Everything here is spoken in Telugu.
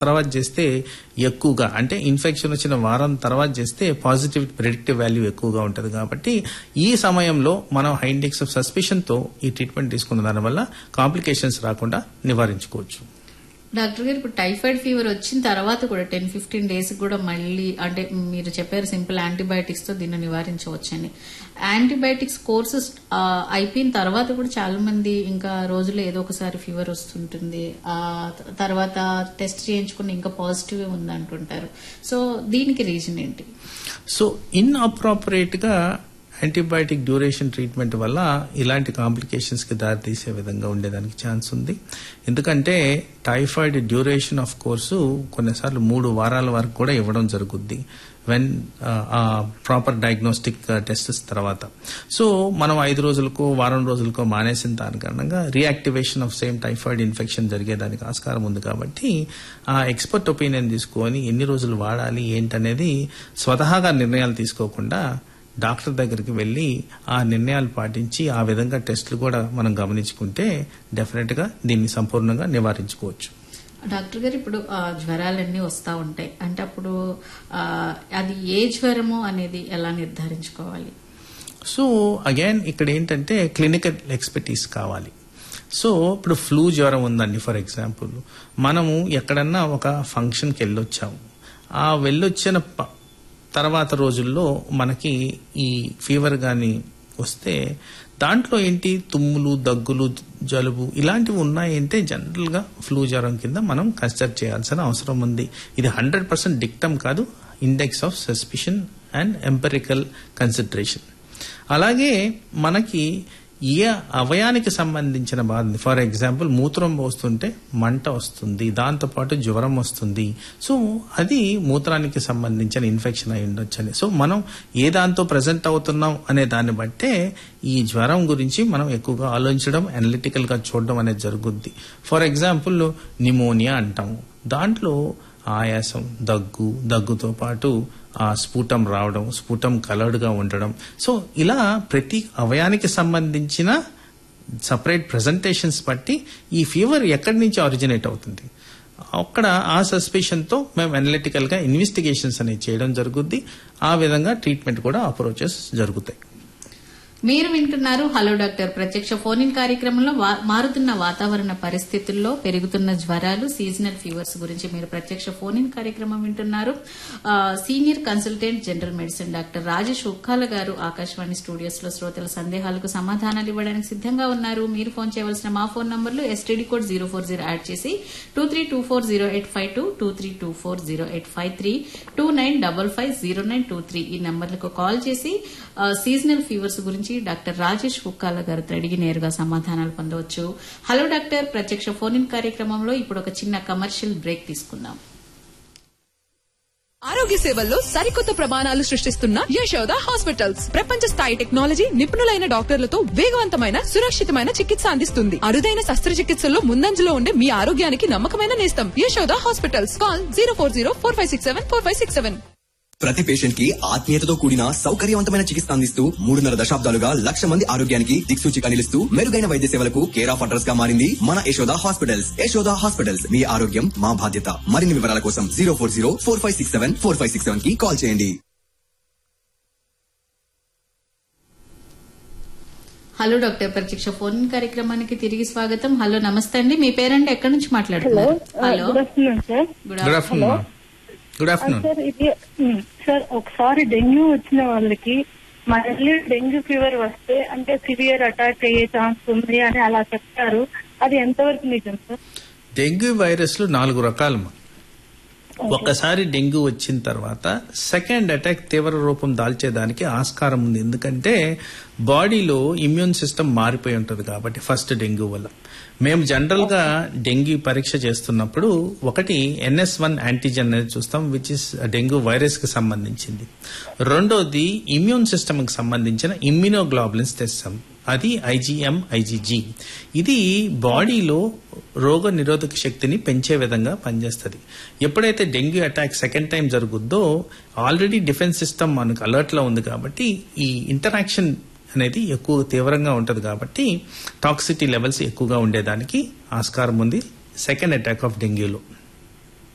తర్వాత చేస్తే ఎక్కువగా అంటే ఇన్ఫెక్షన్ వచ్చిన వారం తర్వాత చేస్తే పాజిటివ్ ప్రిడిక్టివ్ వాల్యూ ఎక్కువగా ఉంటుంది కాబట్టి ఈ సమయంలో మనం హై ఇండెక్స్ ఆఫ్ సస్పిషన్ తో ఈ ట్రీట్మెంట్ తీసుకున్న దానివల్ల కాంప్లికేషన్స్ రాకుండా నివారించుకోవచ్చు డాక్టర్ గారు ఇప్పుడు టైఫాయిడ్ ఫీవర్ వచ్చిన తర్వాత కూడా టెన్ ఫిఫ్టీన్ డేస్ కూడా మళ్ళీ అంటే మీరు చెప్పారు సింపుల్ యాంటీబయాటిక్స్ తో దీన్ని నివారించవచ్చని యాంటీబయాటిక్స్ కోర్సెస్ అయిపోయిన తర్వాత కూడా చాలా మంది ఇంకా రోజులో ఏదో ఒకసారి ఫీవర్ వస్తుంటుంది ఆ త- తర్వాత టెస్ట్ చేయించుకుని ఇంకా పాజిటివ్ ఉంది అంటుంటారు సో దీనికి రీజన్ ఏంటి సో ఇన్ అప్రాపరేట్ గా యాంటీబయాటిక్ డ్యూరేషన్ ట్రీట్మెంట్ వల్ల ఇలాంటి కాంప్లికేషన్స్ కి దారితీసే విధంగా ఉండేదానికి ఛాన్స్ ఉంది ఎందుకంటే టైఫాయిడ్ డ్యూరేషన్ ఆఫ్ కోర్సు కొన్నిసార్లు మూడు వారాల వరకు కూడా ఇవ్వడం జరుగుద్ది వెన్ ప్రాపర్ డయాగ్నోస్టిక్ టెస్ట్స్ తర్వాత సో మనం ఐదు రోజులకో వారం రోజులకో మానేసిన దాని కారణంగా reactivation of same typhoid infection జరిగేదానికి ఆస్కారం ఉంది కాబట్టి ఆ ఎక్స్పర్ట్ ఒపీనియన్ తీసుకొని ఎన్ని రోజులు వాడాలి ఏంటనేది స్వతహాగా నిర్ణయాలు తీసుకోకుండా డాక్టర్ దగ్గరికి వెళ్ళి ఆ నిర్ణయాలు పాటించి ఆ విధంగా టెస్టులు కూడా మనం గమనించుకుంటే డెఫినెట్ గా దీన్ని సంపూర్ణంగా నివారించుకోవచ్చు డాక్టర్ గారు ఇప్పుడు ఆ, జ్వరాలన్నీ వస్తూ ఉంటాయి అంటే అప్పుడు ఆ, అది ఏ జ్వరము అనేది ఎలా నిర్ధారించుకోవాలి సో అగైన్ ఇక్కడ ఏంటంటే క్లినికల్ ఎక్స్పర్టీస్ కావాలి సో ఇప్పుడు ఫ్లూ జ్వరం ఉందండి ఫర్ ఎగ్జాంపుల్ మనము ఎక్కడన్నా ఒక ఫంక్షన్కి వెళ్ళొచ్చాము ఆ వెళ్ళొచ్చిన ప- తర్వాత రోజుల్లో మనకి ఈ ఫీవర్ కానీ వస్తే దాంట్లో ఏంటి తుమ్ములు దగ్గులు జలుబు ఇలాంటివి ఉన్నాయంటే జనరల్ గా ఫ్లూ జ్వరం కింద మనం కన్సిడర్ చేయాల్సిన అవసరం ఉంది ఇది హండ్రెడ్ పర్సెంట్ డిక్టమ్ కాదు index of suspicion and empirical consideration అలాగే మనకి ఏ అవయానికి సంబంధించిన బాధ ఉంది ఫర్ ఎగ్జాంపుల్ మూత్రం పోస్తుంటే మంట వస్తుంది దాంతోపాటు జ్వరం వస్తుంది సో అది మూత్రానికి సంబంధించిన ఇన్ఫెక్షన్ అయి ఉండొచ్చని సో మనం ఏ దాంతో ప్రజెంట్ అవుతున్నాం అనే దాన్ని బట్టే ఈ జ్వరం గురించి మనం ఎక్కువగా ఆలోచించడం అనలిటికల్ గా చూడడం అనేది జరుగుద్ది ఫర్ ఎగ్జాంపుల్ నిమోనియా అంటాము దాంట్లో ఆయాసం దగ్గు దగ్గుతో పాటు ఆ స్ఫుటం రావడం స్ఫుటం కలర్డ్ గా ఉండడం సో ఇలా ప్రతి అవయానికి సంబంధించిన సపరేట్ ప్రజెంటేషన్స్ బట్టి ఈ ఫీవర్ ఎక్కడి నుంచి ఆరిజినేట్ అవుతుంది అక్కడ ఆ సస్పెషన్ తో మేము అనలిటికల్ గా ఇన్వెస్టిగేషన్స్ అనేవి చేయడం జరుగుద్ది ఆ విధంగా ట్రీట్మెంట్ కూడా అప్రోచెస్ జరుగుతాయి మీరు వింటున్నారు హలో డాక్టర్ ప్రత్యక్ష ఫోన్ ఇన్ కార్యక్రమంలో వా- మారుతున్న వాతావరణ పరిస్థితుల్లో పెరుగుతున్న జ్వరాలు సీజనల్ ఫీవర్స్ గురించి మీరు ప్రత్యక్ష ఫోన్ ఇన్ కార్యక్రమం వింటున్నారు ఆ, senior consultant general medicine doctor Rajesh Ukkala garu Akashvani studios లో శ్రోతల సందేహాలకు సమాధానాలు ఇవ్వడానికి సిద్ధంగా ఉన్నారు మీరు ఫోన్ చేయవలసిన మా ఫోన్ నంబర్లు STD code zero four zero add చేసి two three two four zero eight five two two three two four zero eight five three two nine double five zero nine two three ఈ నంబర్లకు కాల్ చేసి ఆ, సీజనల్ ఫీవర్స్ గురించి డాక్టర్ రాజేష్ కుక్కాల గారితో అడిగి నేరుగా సమాధానాలు పొందవచ్చు హలో డాక్టర్ ప్రత్యక్ష ఫోన్ ఇన్ కార్యక్రమంలో ఇప్పుడు ఒక చిన్న కమర్షియల్ బ్రేక్ తీసుకుందాం ఆరోగ్య సేవల్లో సరికొత్త ప్రమాణాలు సృష్టిస్తున్న యశోద హాస్పిటల్స్ ప్రపంచ స్థాయి టెక్నాలజీ నిపుణులైన డాక్టర్లతో వేగవంతమైన సురక్షితమైన చికిత్స అందిస్తుంది అరుదైన శస్త్రచికిత్సల్లో ముందంజలో ఉండే మీ ఆరోగ్యానికి నమ్మకమైన నేస్తం Yashoda hospitals call zero four zero four five six seven four five six seven ప్రతి పేషెంట్ కి ఆత్మీయతతో కూడిన సౌకర్యవంతమైన చికిత్స అందిస్తూ మూడున్నర దశాబ్దాలుగా లక్ష మంది ఆరోగ్యానికి దిక్సూచిగా నిలుస్తూ మెరుగైన వైద్య సేవలకు కేర్ ఆఫ్ అడ్రస్ గా మారింది మన యశోద హాస్పిటల్స్ యశోద హాస్పిటల్స్ మీ ఆరోగ్యం మా బాధ్యత మరిన్ని వివరాల కోసం zero four zero four five six seven four five six seven కి కాల్ చేయండి హలో డాక్టర్ ప్రత్యక్ష ఫోన్ ఇన్ కార్యక్రమానికి తిరిగి స్వాగతం హలో నమస్తే అండి మీ పేరంటే ఎక్కడి నుంచి హలో మాట్లాడుతున్నారు hello good afternoon sir good good afternoon good ఆ, ఆఫ్టర్నూన్ సార్ ఇది ఉమ్, సార్ ఒకసారి డెంగ్యూ వచ్చిన వాళ్ళకి మళ్ళీ డెంగ్యూ ఫీవర్ వస్తే అంటే సివియర్ అటాక్ అయ్యే ఛాన్స్ ఉంది అని అలా చెప్తారు అది ఎంతవరకు నిజం సార్ డెంగ్యూ వైరస్లు నాలుగు రకాలు ఒక్కసారి డెంగ్యూ వచ్చిన తర్వాత సెకండ్ అటాక్ తీవ్ర రూపం దాల్చేదానికి ఆస్కారం ఉంది ఎందుకంటే బాడీలో ఇమ్యూన్ సిస్టమ్ మారిపోయి ఉంటుంది కాబట్టి ఫస్ట్ డెంగ్యూ వల్ల మేము జనరల్ గా డెంగ్యూ పరీక్ష చేస్తున్నప్పుడు ఒకటి ఎన్ఎస్ వన్ యాంటీజెన్ అనేది చూస్తాం విచ్ ఇస్ డెంగ్యూ వైరస్ కి సంబంధించింది రెండోది ఇమ్యూన్ సిస్టమ్ కి సంబంధించిన ఇమ్యూనోగ్లోబులిన్స్ తెస్తాం అది ఐజీఎం ఐజీజీ ఇది బాడీలో రోగ నిరోధక శక్తిని పెంచే విధంగా పనిచేస్తుంది ఎప్పుడైతే డెంగ్యూ అటాక్ సెకండ్ టైం జరుగుద్దో ఆల్రెడీ డిఫెన్స్ సిస్టమ్ మనకు అలర్ట్ లో ఉంది కాబట్టి ఈ ఇంటరాక్షన్ అనేది ఎక్కువ తీవ్రంగా ఉంటుంది కాబట్టి టాక్సిటీ లెవెల్స్ ఎక్కువగా ఉండేదానికి ఆస్కారం ఉంది సెకండ్ అటాక్ ఆఫ్ డెంగ్యూలో